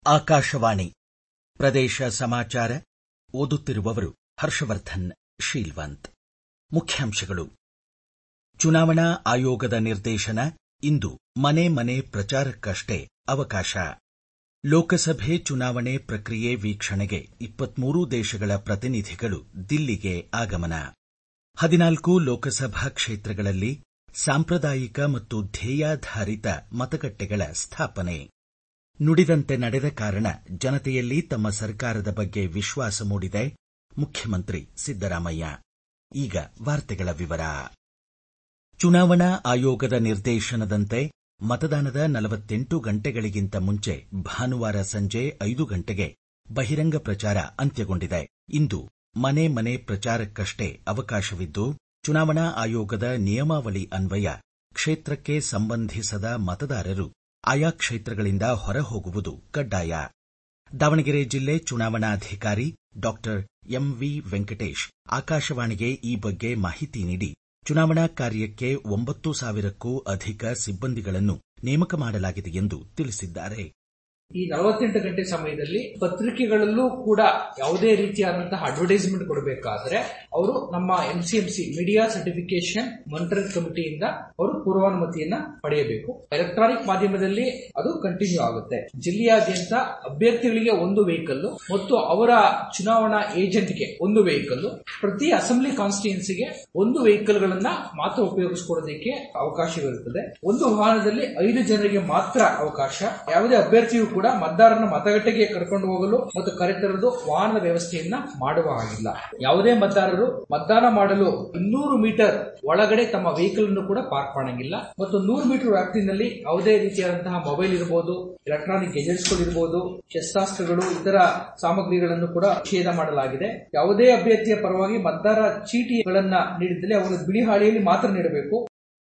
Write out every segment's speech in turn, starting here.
ಆಕಾಶವಾಣಿ ಪ್ರದೇಶ ಸಮಾಚಾರ ಓದುತ್ತಿರುವವರು ಹರ್ಷವರ್ಧನ್ ಶೀಲ್ವಂತ್ ಮುಖ್ಯಾಂಶಗಳು ಚುನಾವಣಾ ಆಯೋಗದ ನಿರ್ದೇಶನ ಇಂದು ಮನೆ ಮನೆ ಪ್ರಚಾರಕ್ಕಷ್ಟೇ ಅವಕಾಶ ಲೋಕಸಭೆ ಚುನಾವಣೆ ಪ್ರಕ್ರಿಯೆ ವೀಕ್ಷಣೆಗೆ ಇಪ್ಪತ್ಮೂರು ದೇಶಗಳ ಪ್ರತಿನಿಧಿಗಳು ದಿಲ್ಲಿಗೆ ಆಗಮನ ಹದಿನಾಲ್ಕು ಲೋಕಸಭಾ ಕ್ಷೇತ್ರಗಳಲ್ಲಿ ಸಾಂಪ್ರದಾಯಿಕ ಮತ್ತು ಧ್ಯೇಯಾಧಾರಿತ ಮತಗಟ್ಟೆಗಳ ಸ್ಥಾಪನೆ ನುಡಿದಂತೆ ನಡೆದ ಕಾರಣ ಜನತೆಯಲ್ಲಿ ತಮ್ಮ ಸರ್ಕಾರದ ಬಗ್ಗೆ ವಿಶ್ವಾಸ ಮೂಡಿದೆ ಮುಖ್ಯಮಂತ್ರಿ ಸಿದ್ದರಾಮಯ್ಯ ಈಗ ವಾರ್ತೆಗಳ ವಿವರ ಚುನಾವಣಾ ಆಯೋಗದ ನಿರ್ದೇಶನದಂತೆ ಮತದಾನದ ನಲವತ್ತೆಂಟು ಗಂಟೆಗಳಿಗಿಂತ ಮುಂಚೆ ಭಾನುವಾರ ಸಂಜೆ ಐದು ಗಂಟೆಗೆ ಬಹಿರಂಗ ಪ್ರಚಾರ ಅಂತ್ಯಗೊಂಡಿದೆ ಇಂದು ಮನೆ ಮನೆ ಪ್ರಚಾರಕ್ಕಷ್ಟೇ ಅವಕಾಶವಿದ್ದು ಚುನಾವಣಾ ಆಯೋಗದ ನಿಯಮಾವಳಿ ಅನ್ವಯ ಕ್ಷೇತ್ರಕ್ಕೆ ಸಂಬಂಧಿಸದ ಮತದಾರರು ಆಯಾ ಕ್ಷೇತ್ರಗಳಿಂದ ಹೊರಹೋಗುವುದು ಕಡ್ಡಾಯ ದಾವಣಗೆರೆ ಜಿಲ್ಲೆ ಚುನಾವಣಾಧಿಕಾರಿ ಡಾಕ್ಟರ್ ಎಂವಿ ವೆಂಕಟೇಶ್ ಆಕಾಶವಾಣಿಗೆ ಈ ಬಗ್ಗೆ ಮಾಹಿತಿ ನೀಡಿ ಚುನಾವಣಾ ಕಾರ್ಯಕ್ಕೆ ಒಂಬತ್ತು ಸಾವಿರಕ್ಕೂ ಅಧಿಕ ಸಿಬ್ಬಂದಿಗಳನ್ನು ನೇಮಕ ಮಾಡಲಾಗಿದೆ ಎಂದು ತಿಳಿಸಿದ್ದಾರೆ ಈ ನಲವತ್ತೆಂಟು ಗಂಟೆ ಸಮಯದಲ್ಲಿ ಪತ್ರಿಕೆಗಳಲ್ಲೂ ಕೂಡ ಯಾವುದೇ ರೀತಿಯಾದಂತಹ ಅಡ್ವರ್ಟೈಸ್ಮೆಂಟ್ ಕೊಡಬೇಕಾದ್ರೆ ಅವರು ನಮ್ಮ ಎಂಸಿಎಂಸಿ ಮೀಡಿಯಾ ಸರ್ಟಿಫಿಕೇಶನ್ ಮಾನಿಟರಿಂಗ್ ಕಮಿಟಿಯಿಂದ ಅವರು ಪೂರ್ವಾನುಮತಿಯನ್ನ ಪಡೆಯಬೇಕು ಎಲೆಕ್ಟ್ರಾನಿಕ್ ಮಾಧ್ಯಮದಲ್ಲಿ ಅದು ಕಂಟಿನ್ಯೂ ಆಗುತ್ತೆ ಜಿಲ್ಲೆಯಾದ್ಯಂತ ಅಭ್ಯರ್ಥಿಗಳಿಗೆ ಒಂದು ವೆಹಿಕಲ್ ಮತ್ತು ಅವರ ಚುನಾವಣಾ ಏಜೆಂಟ್ಗೆ ಒಂದು ವೆಹಿಕಲ್ ಪ್ರತಿ ಅಸೆಂಬ್ಲಿ ಕಾನ್ಸ್ಟಿಟ್ಯೂನ್ಸಿಗೆ ಒಂದು ವೆಹಿಕಲ್ ಗಳನ್ನ ಮಾತ್ರ ಉಪಯೋಗಿಸಿಕೊಳ್ಳೋದಕ್ಕೆ ಅವಕಾಶವಿರುತ್ತದೆ ಒಂದು ವಾಹನದಲ್ಲಿ ಐದು ಜನರಿಗೆ ಮಾತ್ರ ಅವಕಾಶ ಯಾವುದೇ ಅಭ್ಯರ್ಥಿಯು ಕೂಡ ಮತದಾರನ ಮತಗಟ್ಟೆಗೆ ಕರ್ಕೊಂಡು ಹೋಗಲು ಮತ್ತು ಕರೆತರಲು ವಾಹನದ ವ್ಯವಸ್ಥೆಯನ್ನ ಮಾಡುವ ಹಾಗಿಲ್ಲ ಯಾವುದೇ ಮತದಾರರು ಮತದಾನ ಮಾಡಲು ಇನ್ನೂರು ಮೀಟರ್ ಒಳಗಡೆ ತಮ್ಮ ವೆಹಿಕಲ್ ಅನ್ನು ಕೂಡ ಪಾರ್ಕ್ ಮಾಡಂಗಿಲ್ಲ ಮತ್ತು ನೂರು ಮೀಟರ್ ವ್ಯಾಪ್ತಿನಲ್ಲಿ ಯಾವುದೇ ರೀತಿಯಾದಂತಹ ಮೊಬೈಲ್ ಇರಬಹುದು ಎಲೆಕ್ಟ್ರಾನಿಕ್ ಗೆಜೆಟ್ಸ್ ಗಳು ಇರಬಹುದು ಶಸ್ತ್ರಾಸ್ತ್ರಗಳು ಇತರ ಸಾಮಗ್ರಿಗಳನ್ನು ಕೂಡ ನಿಷೇಧ ಮಾಡಲಾಗಿದೆ ಯಾವುದೇ ಅಭ್ಯರ್ಥಿಯ ಪರವಾಗಿ ಮತದಾರ ಚೀಟಿಗಳನ್ನ ನೀಡಿದ್ದಲ್ಲಿ ಅವುಗಳು ಬಿಳಿ ಹಾಳಿಯಲ್ಲಿ ಮಾತ್ರ ನೀಡಬೇಕು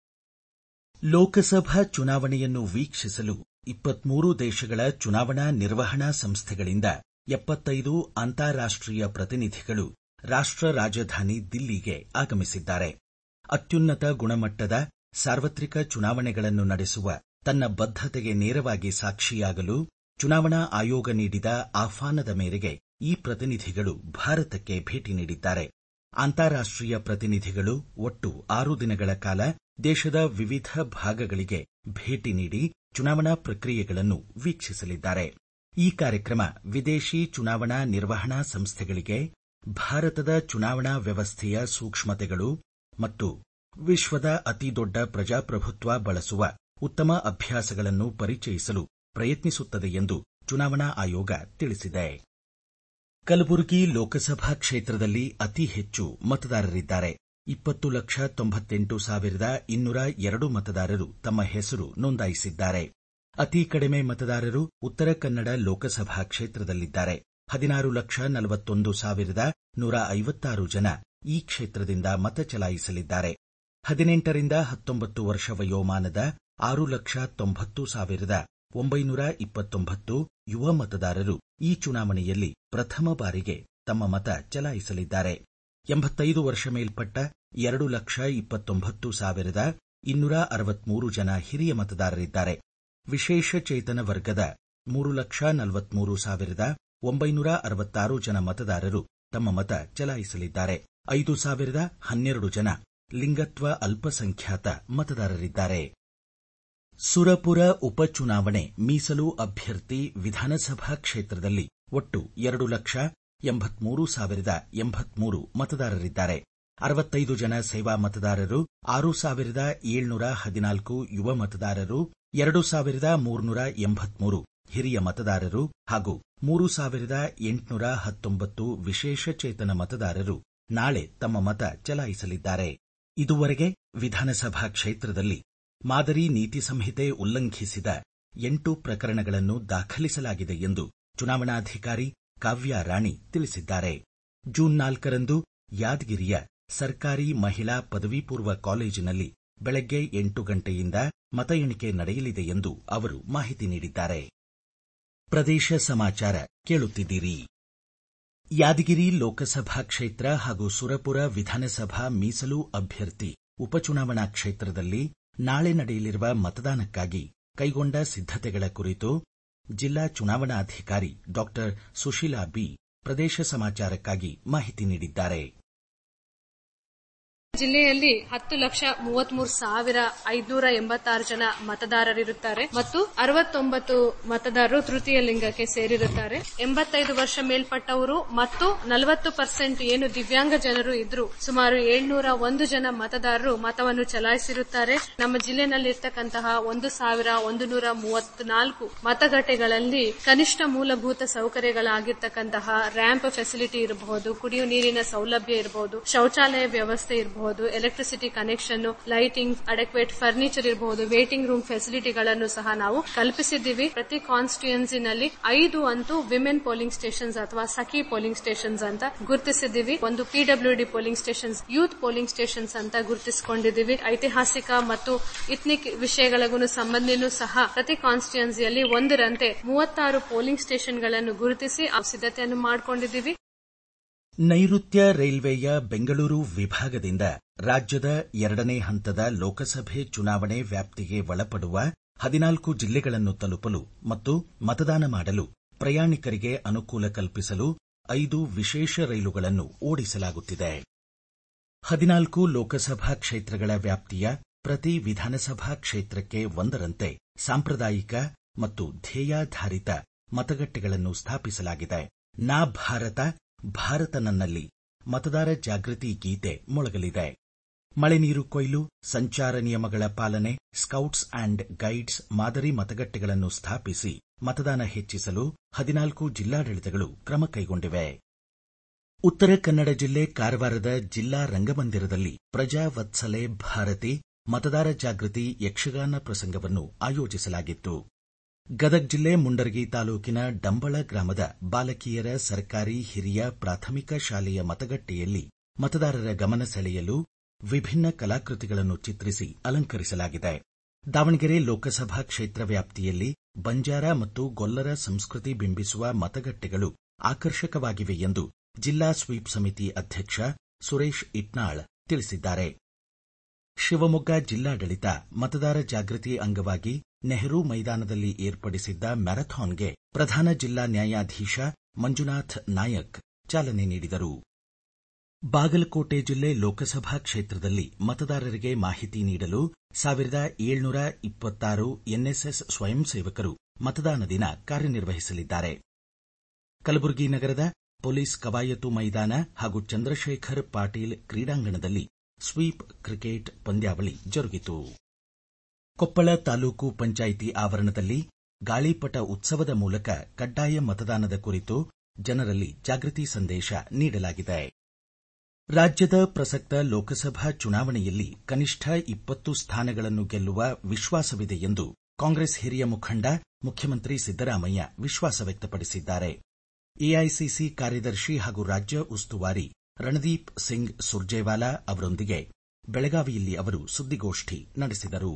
ಲೋಕಸಭಾ ಚುನಾವಣೆಯನ್ನು ವೀಕ್ಷಿಸಲು ಇಪ್ಪತ್ಮೂರು ದೇಶಗಳ ಚುನಾವಣಾ ನಿರ್ವಹಣಾ ಸಂಸ್ಥೆಗಳಿಂದ ಎಪ್ಪತ್ತೈದು ಅಂತಾರಾಷ್ಟೀಯ ಪ್ರತಿನಿಧಿಗಳು ರಾಷ್ಟ ರಾಜಧಾನಿ ದಿಲ್ಲಿಗೆ ಆಗಮಿಸಿದ್ದಾರೆ ಅತ್ಯುನ್ನತ ಗುಣಮಟ್ಟದ ಸಾರ್ವತ್ರಿಕ ಚುನಾವಣೆಗಳನ್ನು ನಡೆಸುವ ತನ್ನ ಬದ್ದತೆಗೆ ನೇರವಾಗಿ ಸಾಕ್ಷಿಯಾಗಲು ಚುನಾವಣಾ ಆಯೋಗ ನೀಡಿದ ಆಹ್ವಾನದ ಮೇರೆಗೆ ಈ ಪ್ರತಿನಿಧಿಗಳು ಭಾರತಕ್ಕೆ ಭೇಟಿ ನೀಡಿದ್ದಾರೆ ಅಂತಾರಾಷ್ಟೀಯ ಪ್ರತಿನಿಧಿಗಳು ಒಟ್ಟು ಆರು ದಿನಗಳ ಕಾಲ ದೇಶದ ವಿವಿಧ ಭಾಗಗಳಿಗೆ ಭೇಟಿ ನೀಡಿ ಚುನಾವಣಾ ಪ್ರಕ್ರಿಯೆಗಳನ್ನು ವೀಕ್ಷಿಸಲಿದ್ದಾರೆ ಈ ಕಾರ್ಯಕ್ರಮ ವಿದೇಶಿ ಚುನಾವಣಾ ನಿರ್ವಹಣಾ ಸಂಸ್ಥೆಗಳಿಗೆ ಭಾರತದ ಚುನಾವಣಾ ವ್ಯವಸ್ಥೆಯ ಸೂಕ್ಷ್ಮತೆಗಳು ಮತ್ತು ವಿಶ್ವದ ಅತಿದೊಡ್ಡ ಪ್ರಜಾಪ್ರಭುತ್ವ ಬಳಸುವ ಉತ್ತಮ ಅಭ್ಯಾಸಗಳನ್ನು ಪರಿಚಯಿಸಲು ಪ್ರಯತ್ನಿಸುತ್ತದೆ ಎಂದು ಚುನಾವಣಾ ಆಯೋಗ ತಿಳಿಸಿದೆ ಕಲಬುರಗಿ ಲೋಕಸಭಾ ಕ್ಷೇತ್ರದಲ್ಲಿ ಅತಿ ಹೆಚ್ಚು ಮತದಾರರಿದ್ದಾರೆ ಇಪ್ಪತ್ತು ಲಕ್ಷ ತೊಂಬತ್ತೆಂಟು ಸಾವಿರದ ಇನ್ನೂರ ಎರಡು ಮತದಾರರು ತಮ್ಮ ಹೆಸರು ನೋಂದಾಯಿಸಿದ್ದಾರೆ ಅತಿ ಕಡಿಮೆ ಮತದಾರರು ಉತ್ತರ ಕನ್ನಡ ಲೋಕಸಭಾ ಕ್ಷೇತ್ರದಲ್ಲಿದ್ದಾರೆ ಹದಿನಾರು ಲಕ್ಷ ನಲವತ್ತೊಂದು ಸಾವಿರದ ನೂರ ಐವತ್ತಾರು ಜನ ಈ ಕ್ಷೇತ್ರದಿಂದ ಮತ ಚಲಾಯಿಸಲಿದ್ದಾರೆ ಹದಿನೆಂಟರಿಂದ ಹತ್ತೊಂಬತ್ತು ವರ್ಷ ವಯೋಮಾನದ ಆರು ಲಕ್ಷ ತೊಂಬತ್ತು ಸಾವಿರದ ಒಂಬೈನೂರ ಇಪ್ಪತ್ತೊಂಬತ್ತು ಯುವ ಮತದಾರರು ಈ ಚುನಾವಣೆಯಲ್ಲಿ ಪ್ರಥಮ ಬಾರಿಗೆ ತಮ್ಮ ಮತ ಚಲಾಯಿಸಲಿದ್ದಾರೆ ಎಂಬತ್ತೈದು ವರ್ಷ ಮೇಲ್ಪಟ್ಟ ಎರಡು ಲಕ್ಷ ಇಪ್ಪತ್ತೊಂಬತ್ತು ಸಾವಿರದ ಇನ್ನೂರ ಅರವತ್ಮೂರು ಜನ ಹಿರಿಯ ಮತದಾರರಿದ್ದಾರೆ ವಿಶೇಷ ಚೇತನ ವರ್ಗದ ಮೂರು ಲಕ್ಷ ನಲವತ್ಮೂರು ಸಾವಿರದ ಒಂಬೈನೂರ ಅರವತ್ತಾರು ಜನ ಮತದಾರರು ತಮ್ಮ ಮತ ಚಲಾಯಿಸಲಿದ್ದಾರೆ ಐದು ಸಾವಿರದ ಹನ್ನೆರಡು ಜನ ಲಿಂಗತ್ವ ಅಲ್ಪಸಂಖ್ಯಾತ ಮತದಾರರಿದ್ದಾರೆ ಸುರಪುರ ಉಪಚುನಾವಣೆ ಮೀಸಲು ಅಭ್ಯರ್ಥಿ ವಿಧಾನಸಭಾ ಕ್ಷೇತ್ರದಲ್ಲಿ ಒಟ್ಟು ಎರಡು ಲಕ್ಷ ಎಂಬತ್ಮೂರು ಸಾವಿರದ ಎಂಬತ್ಮೂರು ಮತದಾರರಿದ್ದಾರೆ ಅರವತ್ತೈದು ಜನ ಸೇವಾ ಮತದಾರರು ಆರು ಸಾವಿರದ ಏಳ್ನೂರ ಹದಿನಾಲ್ಕು ಯುವ ಮತದಾರರು ಎರಡು ಸಾವಿರದ ಮೂರ್ನೂರ ಎಂಬತ್ಮೂರು ಹಿರಿಯ ಮತದಾರರು ಹಾಗೂ ಮೂರು ಸಾವಿರದ ಎಂಟುನೂರ ಹತ್ತೊಂಬತ್ತು ವಿಶೇಷ ಚೇತನ ಮತದಾರರು ನಾಳೆ ತಮ್ಮ ಮತ ಚಲಾಯಿಸಲಿದ್ದಾರೆ ಇದುವರೆಗೆ ವಿಧಾನಸಭಾ ಕ್ಷೇತ್ರದಲ್ಲಿ ಮಾದರಿ ನೀತಿ ಸಂಹಿತೆ ಉಲ್ಲಂಘಿಸಿದ ಎಂಟು ಪ್ರಕರಣಗಳನ್ನು ದಾಖಲಿಸಲಾಗಿದೆ ಎಂದು ಚುನಾವಣಾಧಿಕಾರಿ ಕಾವ್ಯ ರಾಣಿ ತಿಳಿಸಿದ್ದಾರೆ ಜೂನ್ ನಾಲ್ಕರಂದು ಯಾದಗಿರಿಯ ಸರ್ಕಾರಿ ಮಹಿಳಾ ಪದವಿ ಪೂರ್ವ ಕಾಲೇಜಿನಲ್ಲಿ ಬೆಳಗ್ಗೆ ಎಂಟು ಗಂಟೆಯಿಂದ ಮತ ಎಣಿಕೆ ನಡೆಯಲಿದೆ ಎಂದು ಅವರು ಮಾಹಿತಿ ನೀಡಿದ್ದಾರೆ ಪ್ರದೇಶ ಸಮಾಚಾರ ಕೇಳುತ್ತಿದ್ದೀರಿ ಯಾದಗಿರಿ ಲೋಕಸಭಾ ಕ್ಷೇತ್ರ ಹಾಗೂ ಸುರಪುರ ವಿಧಾನಸಭಾ ಮೀಸಲು ಅಭ್ಯರ್ಥಿ ಉಪಚುನಾವಣಾ ಕ್ಷೇತ್ರದಲ್ಲಿ ನಾಳೆ ನಡೆಯಲಿರುವ ಮತದಾನಕ್ಕಾಗಿ ಕೈಗೊಂಡ ಸಿದ್ದತೆಗಳ ಕುರಿತು ಜಿಲ್ಲಾ ಚುನಾವಣಾಧಿಕಾರಿ ಡಾಕ್ಟರ್ ಸುಶೀಲಾ ಬಿ ಪ್ರದೇಶ ಸಮಾಚಾರಕ್ಕಾಗಿ ಮಾಹಿತಿ ನೀಡಿದ್ದಾರೆ ಜಿಲ್ಲೆಯಲ್ಲಿ ಹತ್ತು ಲಕ್ಷ ಮೂವತ್ಮೂರು ಸಾವಿರ ಐದುನೂರ ಎಂಬತ್ತಾರು ಜನ ಮತದಾರರಿರುತ್ತಾರೆ ಮತ್ತು ಅರವತ್ತೊಂಬತ್ತು ಮತದಾರರು ತೃತೀಯ ಲಿಂಗಕ್ಕೆ ಸೇರಿರುತ್ತಾರೆ ಎಂಬತ್ತೈದು ವರ್ಷ ಮೇಲ್ಪಟ್ಟವರು ಮತ್ತು ನಲವತ್ತು ಪರ್ಸೆಂಟ್ ಏನು ದಿವ್ಯಾಂಗ ಜನರು ಇದ್ರು ಸುಮಾರು ಏಳ್ನೂರ ಒಂದು ಜನ ಮತದಾರರು ಮತವನ್ನು ಚಲಾಯಿಸಿರುತ್ತಾರೆ ನಮ್ಮ ಜಿಲ್ಲೆನಲ್ಲಿರ್ತಕ್ಕಂತಹ ಒಂದು ಸಾವಿರ ಒಂದು ನೂರ ಮೂವತ್ನಾಲ್ಕು ಮತಗಟ್ಟೆಗಳಲ್ಲಿ ಕನಿಷ್ಠ ಮೂಲಭೂತ ಸೌಕರ್ಯಗಳಾಗಿರ್ತಕ್ಕಂತಹ ರ್ಯಾಂಪ್ ಫೆಸಿಲಿಟಿ ಇರಬಹುದು ಕುಡಿಯುವ ನೀರಿನ ಸೌಲಭ್ಯ ಇರಬಹುದು ಶೌಚಾಲಯ ವ್ಯವಸ್ಥೆ ಇರಬಹುದು electricity connection lighting adequate furniture ಇರಬಹುದು ವೇಟಿಂಗ್ ರೂಮ್ ಫೆಸಿಲಿಟಿಗಳನ್ನು ಸಹ ನಾವು ಕಲ್ಪಿಸಿದ್ದೀವಿ ಪ್ರತಿ ಕಾನ್ಸ್ಟಿಟ್ಯೂನ್ಸಿನಲ್ಲಿ ಐದು ಅಂತೂ ವಿಮೆನ್ ಪೋಲಿಂಗ್ ಸ್ಟೇಷನ್ಸ್ ಅಥವಾ ಸಖಿ ಪೋಲಿಂಗ್ ಸ್ಟೇಷನ್ಸ್ ಅಂತ ಗುರುತಿಸಿದ್ದೀವಿ ಒಂದು PWD polling stations youth polling stations ಅಂತ ಗುರುತಿಸಿಕೊಂಡಿದ್ದೀವಿ ಐತಿಹಾಸಿಕ ಮತ್ತು ಇತ್ನಿಕ್ ವಿಷಯಗಳಿಗೂ ಸಂಬಂಧಿನೂ ಸಹ ಪ್ರತಿ ಕಾನ್ಸ್ಟಿಟ್ಯೂನ್ಸಿಯಲ್ಲಿ ಒಂದರಂತೆ ಮೂವತ್ತಾರು ಪೋಲಿಂಗ್ ಸ್ಟೇಷನ್ಗಳನ್ನು ಗುರುತಿಸಿ ಆ ಸಿದ್ಧತೆಯನ್ನು ಮಾಡಿಕೊಂಡಿದ್ದೀವಿ ನೈಋತ್ಯ ರೈಲ್ವೆಯ ಬೆಂಗಳೂರು ವಿಭಾಗದಿಂದ ರಾಜ್ಯದ ಎರಡನೇ ಹಂತದ ಲೋಕಸಭೆ ಚುನಾವಣೆ ವ್ಯಾಪ್ತಿಗೆ ಒಳಪಡುವ ಹದಿನಾಲ್ಕು ಜಿಲ್ಲೆಗಳನ್ನು ತಲುಪಲು ಮತ್ತು ಮತದಾನ ಮಾಡಲು ಪ್ರಯಾಣಿಕರಿಗೆ ಅನುಕೂಲ ಕಲ್ಪಿಸಲು ಐದು ವಿಶೇಷ ರೈಲುಗಳನ್ನು ಓಡಿಸಲಾಗುತ್ತಿದೆ ಹದಿನಾಲ್ಕು ಲೋಕಸಭಾ ಕ್ಷೇತ್ರಗಳ ವ್ಯಾಪ್ತಿಯ ಪ್ರತಿ ವಿಧಾನಸಭಾ ಕ್ಷೇತ್ರಕ್ಕೆ ಒಂದರಂತೆ ಸಾಂಪ್ರದಾಯಿಕ ಮತ್ತು ಧ್ಯೇಯಾಧಾರಿತ ಮತಗಟ್ಟೆಗಳನ್ನು ಸ್ಥಾಪಿಸಲಾಗಿದೆ ನಾ ಭಾರತ ಭಾರತ ನನ್ನಲ್ಲಿ ಮತದಾರ ಜಾಗೃತಿ ಗೀತೆ ಮೊಳಗಲಿದೆ ಮಳೆ ನೀರು ಕೊಯ್ಲು ಸಂಚಾರ ನಿಯಮಗಳ ಪಾಲನೆ ಸ್ಕೌಟ್ಸ್ ಅಂಡ್ ಗೈಡ್ಸ್ ಮಾದರಿ ಮತಗಟ್ಟೆಗಳನ್ನು ಸ್ಥಾಪಿಸಿ ಮತದಾನ ಹೆಚ್ಚಿಸಲು ಹದಿನಾಲ್ಕು ಜಿಲ್ಲಾಡಳಿತಗಳು ಕ್ರಮ ಕೈಗೊಂಡಿವೆ ಉತ್ತರ ಕನ್ನಡ ಜಿಲ್ಲೆ ಕಾರವಾರದ ಜಿಲ್ಲಾ ರಂಗಮಂದಿರದಲ್ಲಿ ಪ್ರಜಾವತ್ಸಲೆ ಭಾರತಿ ಮತದಾರ ಜಾಗೃತಿ ಯಕ್ಷಗಾನ ಪ್ರಸಂಗವನ್ನು ಆಯೋಜಿಸಲಾಗಿತ್ತು ಗದಗ ಜಿಲ್ಲೆ ಮುಂಡರಗಿ ತಾಲೂಕಿನ ಡಂಬಳ ಗ್ರಾಮದ ಬಾಲಕಿಯರ ಸರ್ಕಾರಿ ಹಿರಿಯ ಪ್ರಾಥಮಿಕ ಶಾಲೆಯ ಮತಗಟ್ಟೆಯಲ್ಲಿ ಮತದಾರರ ಗಮನ ಸೆಳೆಯಲು ವಿಭಿನ್ನ ಕಲಾಕೃತಿಗಳನ್ನು ಚಿತ್ರಿಸಿ ಅಲಂಕರಿಸಲಾಗಿದೆ ದಾವಣಗೆರೆ ಲೋಕಸಭಾ ಕ್ಷೇತ್ರ ವ್ಯಾಪ್ತಿಯಲ್ಲಿ ಬಂಜಾರ ಮತ್ತು ಗೊಲ್ಲರ ಸಂಸ್ಕೃತಿ ಬಿಂಬಿಸುವ ಮತಗಟ್ಟೆಗಳು ಆಕರ್ಷಕವಾಗಿವೆ ಎಂದು ಜಿಲ್ಲಾ ಸ್ವೀಪ್ ಸಮಿತಿ ಅಧ್ಯಕ್ಷ ಸುರೇಶ್ ಇಟ್ನಾಳ್ ತಿಳಿಸಿದ್ದಾರೆ ಶಿವಮೊಗ್ಗ ಜಿಲ್ಲಾಡಳಿತ ಮತದಾರ ಜಾಗೃತಿ ಅಂಗವಾಗಿ ನೆಹರು ಮೈದಾನದಲ್ಲಿ ಏರ್ಪಡಿಸಿದ್ದ ಮ್ಯಾರಥಾನ್ಗೆ ಪ್ರಧಾನ ಜಿಲ್ಲಾ ನ್ಯಾಯಾಧೀಶ ಮಂಜುನಾಥ್ ನಾಯಕ್ ಚಾಲನೆ ನೀಡಿದರು ಬಾಗಲಕೋಟೆ ಜಿಲ್ಲೆ ಲೋಕಸಭಾ ಕ್ಷೇತ್ರದಲ್ಲಿ ಮತದಾರರಿಗೆ ಮಾಹಿತಿ ನೀಡಲು ಸಾವಿರದ ಏಳ್ನೂರ ಇಪ್ಪತ್ತಾರು ಎನ್ಎಸ್ಎಸ್ ಸ್ವಯಂ ಸೇವಕರು ಮತದಾನ ದಿನ ಕಾರ್ಯನಿರ್ವಹಿಸಲಿದ್ದಾರೆ ಕಲಬುರಗಿ ನಗರದ ಪೊಲೀಸ್ ಕವಾಯತು ಮೈದಾನ ಹಾಗೂ ಚಂದ್ರಶೇಖರ್ ಪಾಟೀಲ್ ಕ್ರೀಡಾಂಗಣದಲ್ಲಿ ಸ್ವೀಪ್ ಕ್ರಿಕೆಟ್ ಪಂದ್ಯಾವಳಿ ಜರುಗಿತು ಕೊಪ್ಪಳ ತಾಲೂಕು ಪಂಚಾಯಿತಿ ಆವರಣದಲ್ಲಿ ಗಾಳಿಪಟ ಉತ್ಸವದ ಮೂಲಕ ಕಡ್ಡಾಯ ಮತದಾನದ ಕುರಿತು ಜನರಲ್ಲಿ ಜಾಗೃತಿ ಸಂದೇಶ ನೀಡಲಾಗಿದೆ ರಾಜ್ಯದ ಪ್ರಸಕ್ತ ಲೋಕಸಭಾ ಚುನಾವಣೆಯಲ್ಲಿ ಕನಿಷ್ಠ ಇಪ್ಪತ್ತು ಸ್ಥಾನಗಳನ್ನು ಗೆಲ್ಲುವ ವಿಶ್ವಾಸವಿದೆ ಎಂದು ಕಾಂಗ್ರೆಸ್ ಹಿರಿಯ ಮುಖಂಡ ಮುಖ್ಯಮಂತ್ರಿ ಸಿದ್ದರಾಮಯ್ಯ ವಿಶ್ವಾಸ ವ್ಯಕ್ತಪಡಿಸಿದ್ದಾರೆ ಎಐಸಿಸಿ ಕಾರ್ಯದರ್ಶಿ ಹಾಗೂ ರಾಜ್ಯ ಉಸ್ತುವಾರಿ ರಣದೀಪ್ ಸಿಂಗ್ ಸುರ್ಜೇವಾಲಾ ಅವರೊಂದಿಗೆ ಬೆಳಗಾವಿಯಲ್ಲಿ ಅವರು ಸುದ್ದಿಗೋಷ್ಠಿ ನಡೆಸಿದರು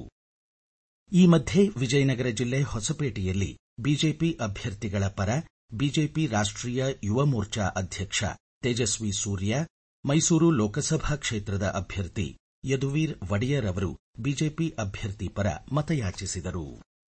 ಈ ಮಧ್ಯೆ ವಿಜಯನಗರ ಜಿಲ್ಲೆ ಹೊಸಪೇಟೆಯಲ್ಲಿ ಬಿಜೆಪಿ ಅಭ್ಯರ್ಥಿಗಳ ಪರ ಬಿಜೆಪಿ ರಾಷ್ಟೀಯ ಯುವ ಮೋರ್ಚಾ ಅಧ್ಯಕ್ಷ ತೇಜಸ್ವಿ ಸೂರ್ಯ ಮೈಸೂರು ಲೋಕಸಭಾ ಕ್ಷೇತ್ರದ ಅಭ್ಯರ್ಥಿ ಯದುವೀರ್ ಒಡೆಯರ್ ಅವರು ಬಿಜೆಪಿ ಅಭ್ಯರ್ಥಿ ಪರ ಮತಯಾಚಿಸಿದರು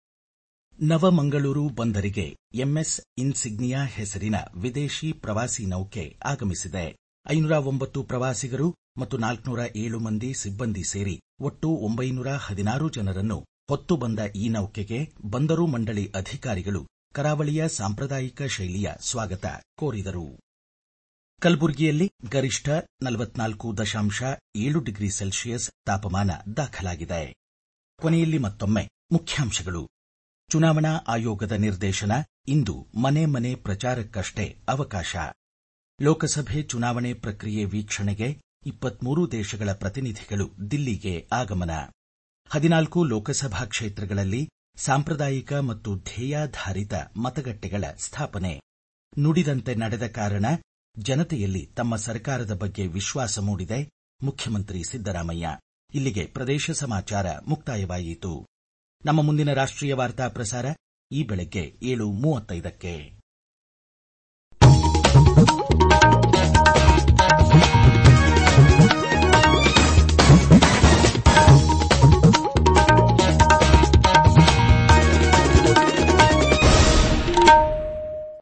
ನವಮಂಗಳೂರು ಬಂದರಿಗೆ ಎಂಎಸ್ ಇನ್ಸಿಗ್ನಿಯಾ ಹೆಸರಿನ ವಿದೇಶಿ ಪ್ರವಾಸಿ ನೌಕೆ ಆಗಮಿಸಿದೆ ಐನೂರ ಒಂಬತ್ತು ಪ್ರವಾಸಿಗರು ಮತ್ತು ನಾಲ್ಕುನೂರ ಏಳು ಮಂದಿ ಸಿಬ್ಬಂದಿ ಸೇರಿ ಒಟ್ಟು ಒಂಬೈನೂರ ಹದಿನಾರು ಜನರನ್ನು ಹೊತ್ತು ಬಂದ ಈ ನೌಕೆಗೆ ಬಂದರು ಮಂಡಳಿ ಅಧಿಕಾರಿಗಳು ಕರಾವಳಿಯ ಸಾಂಪ್ರದಾಯಿಕ ಶೈಲಿಯ ಸ್ವಾಗತ ಕೋರಿದರು ಕಲಬುರಗಿಯಲ್ಲಿ ಗರಿಷ್ಠ ನಲವತ್ನಾಲ್ಕು ದಶಾಂಶ ಏಳು ಡಿಗ್ರಿ ಸೆಲ್ಸಿಯಸ್ ತಾಪಮಾನ ದಾಖಲಾಗಿದೆ ಕೊನೆಯಲ್ಲಿ ಮತ್ತೊಮ್ಮೆ ಮುಖ್ಯಾಂಶಗಳು ಚುನಾವಣಾ ಆಯೋಗದ ನಿರ್ದೇಶನ ಇಂದು ಮನೆ ಮನೆ ಪ್ರಚಾರಕ್ಕಷ್ಟೇ ಅವಕಾಶ ಲೋಕಸಭೆ ಚುನಾವಣೆ ಪ್ರಕ್ರಿಯೆ ವೀಕ್ಷಣೆಗೆ ಇಪ್ಪತ್ಮೂರು ದೇಶಗಳ ಪ್ರತಿನಿಧಿಗಳು ದಿಲ್ಲಿಗೆ ಆಗಮನ ಹದಿನಾಲ್ಕು ಲೋಕಸಭಾ ಕ್ಷೇತ್ರಗಳಲ್ಲಿ ಸಾಂಪ್ರದಾಯಿಕ ಮತ್ತು ಧ್ಯೇಯಾಧಾರಿತ ಮತಗಟ್ಟೆಗಳ ಸ್ಥಾಪನೆ ನುಡಿದಂತೆ ನಡೆದ ಕಾರಣ ಜನತೆಯಲ್ಲಿ ತಮ್ಮ ಸರ್ಕಾರದ ಬಗ್ಗೆ ವಿಶ್ವಾಸ ಮೂಡಿದೆ ಮುಖ್ಯಮಂತ್ರಿ ಸಿದ್ದರಾಮಯ್ಯ ಇಲ್ಲಿಗೆ ಪ್ರದೇಶ ಸಮಾಚಾರ ಮುಕ್ತಾಯವಾಯಿತು ನಮ್ಮ ಮುಂದಿನ ರಾಷ್ಟ್ರೀಯ ವಾರ್ತಾ ಪ್ರಸಾರ ಈ ಬೆಳಗ್ಗೆ ಏಳು ಮೂವತ್ತೈದಕ್ಕೆ